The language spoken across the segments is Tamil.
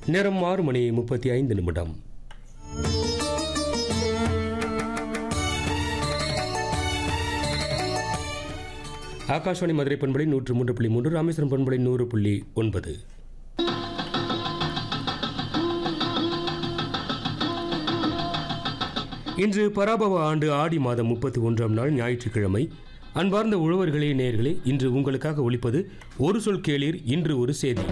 நேரம் ஆறு மணி முப்பத்தி ஐந்து நிமிடம் ஆகாஷ்வாணி மதுரை பண்பலை நூற்று மூன்று புள்ளி மூன்று ராமேஸ்வரம் பண்பலை நூறு புள்ளி ஒன்பது இன்று பராபவ ஆண்டு ஆடி மாதம் முப்பத்தி ஒன்றாம் நாள் ஞாயிற்றுக்கிழமை அன்பார்ந்த உழவர்களே நேயர்களே இன்று உங்களுக்காக ஒலிப்பது ஒரு சொல் கேளீர் இன்று ஒரு செய்தி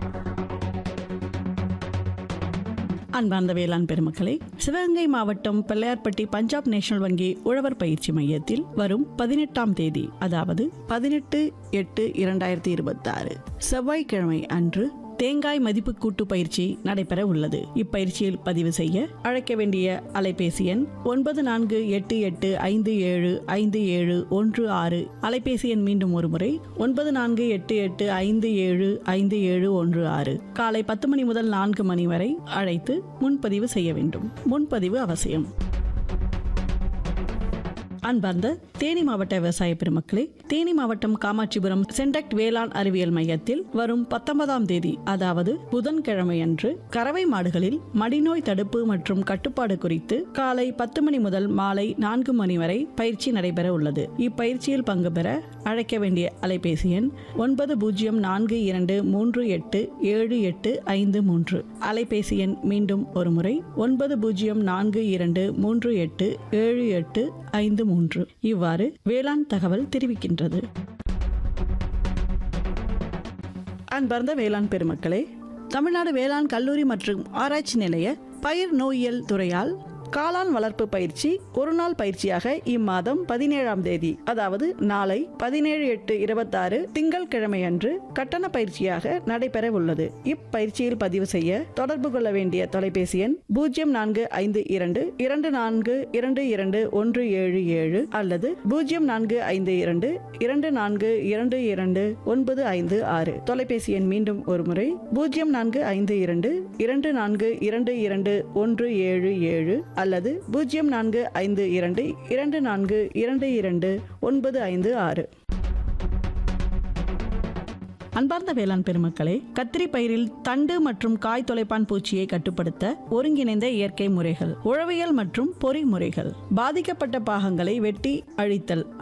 அன்பார்ந்த வேளாண் பெருமக்களே சிவகங்கை மாவட்டம் பிள்ளையார்பட்டி பஞ்சாப் நேஷனல் வங்கி உழவர் பயிற்சி மையத்தில் வரும் பதினெட்டாம் தேதி அதாவது பதினெட்டு எட்டு இரண்டாயிரத்தி இருபத்தாறு செவ்வாய்க்கிழமை அன்று தேங்காய் மதிப்பு கூட்டு பயிற்சி நடைபெற உள்ளது இப்பயிற்சியில் பதிவு செய்ய அழைக்க வேண்டிய அலைபேசி எண் ஒன்பது நான்கு எட்டு எட்டு ஐந்து ஏழு ஐந்து ஏழு ஒன்று ஆறு அலைபேசி எண் மீண்டும் ஒரு முறை ஒன்பது நான்கு எட்டு எட்டு ஐந்து ஏழு ஐந்து ஏழு ஒன்று ஆறு காலை பத்து மணி முதல் நான்கு மணி வரை அழைத்து முன்பதிவு செய்ய வேண்டும் முன்பதிவு அவசியம் அன்பார்ந்த தேனி மாவட்ட விவசாய பெருமக்களே தேனி மாவட்டம் காமாட்சிபுரம் சென்டக்ட் வேளாண் அறிவியல் மையத்தில் வரும் பத்தொன்பதாம் தேதி அதாவது புதன்கிழமை அன்று கறவை மாடுகளில் மடிநோய் தடுப்பு மற்றும் கட்டுப்பாடு குறித்து காலை பத்து மணி முதல் மாலை நான்கு மணி வரை பயிற்சி நடைபெற உள்ளது இப்பயிற்சியில் பங்கு பெற அழைக்க வேண்டிய அலைபேசி எண் ஒன்பது பூஜ்ஜியம் நான்கு இரண்டு மூன்று எட்டு ஏழு எட்டு ஐந்து மூன்று அலைபேசி எண் மீண்டும் ஒரு முறை ஒன்பது பூஜ்ஜியம் நான்கு இரண்டு மூன்று எட்டு ஏழு எட்டு ஐந்து மூன்று இவ்வாறு வேளாண் தகவல் தெரிவிக்கின்றது அன்பார்ந்த வேளாண் பெருமக்களே தமிழ்நாடு வேளாண் கல்லூரி மற்றும் ஆராய்ச்சி நிலைய பயிர் நோயியல் துறையால் காளான் வளர்ப்பு பயிற்சி ஒரு நாள் பயிற்சியாக இம்மாதம் பதினேழாம் தேதி அதாவது நாளை பதினேழு எட்டு இருபத்தாறு திங்கள் கிழமை அன்று கட்டண பயிற்சியாக நடைபெற உள்ளது இப்பயிற்சியில் பதிவு செய்ய தொடர்பு கொள்ள வேண்டிய தொலைபேசி எண் பூஜ்ஜியம் நான்கு ஐந்து இரண்டு இரண்டு நான்கு இரண்டு இரண்டு ஒன்று ஏழு ஏழு அல்லது பூஜ்ஜியம் நான்கு ஐந்து இரண்டு இரண்டு நான்கு இரண்டு இரண்டு ஒன்பது ஐந்து ஆறு தொலைபேசி எண் மீண்டும் ஒரு முறை பூஜ்ஜியம் நான்கு ஐந்து இரண்டு இரண்டு நான்கு இரண்டு இரண்டு ஒன்று ஏழு ஏழு அல்லது பூஜ்ஜியம் நான்கு ஐந்து இரண்டு இரண்டு நான்கு இரண்டு இரண்டு ஒன்பது ஐந்து ஆறு அன்பார்ந்த வேளாண் பெருமக்களே கத்திரி பயிரில் தண்டு மற்றும் காய் தொலைப்பான் பூச்சியை கட்டுப்படுத்த ஒருங்கிணைந்த இயற்கை முறைகள் உழவியல் மற்றும் பொறிமுறைகள் பாதிக்கப்பட்ட பாகங்களை வெட்டி அழித்தல்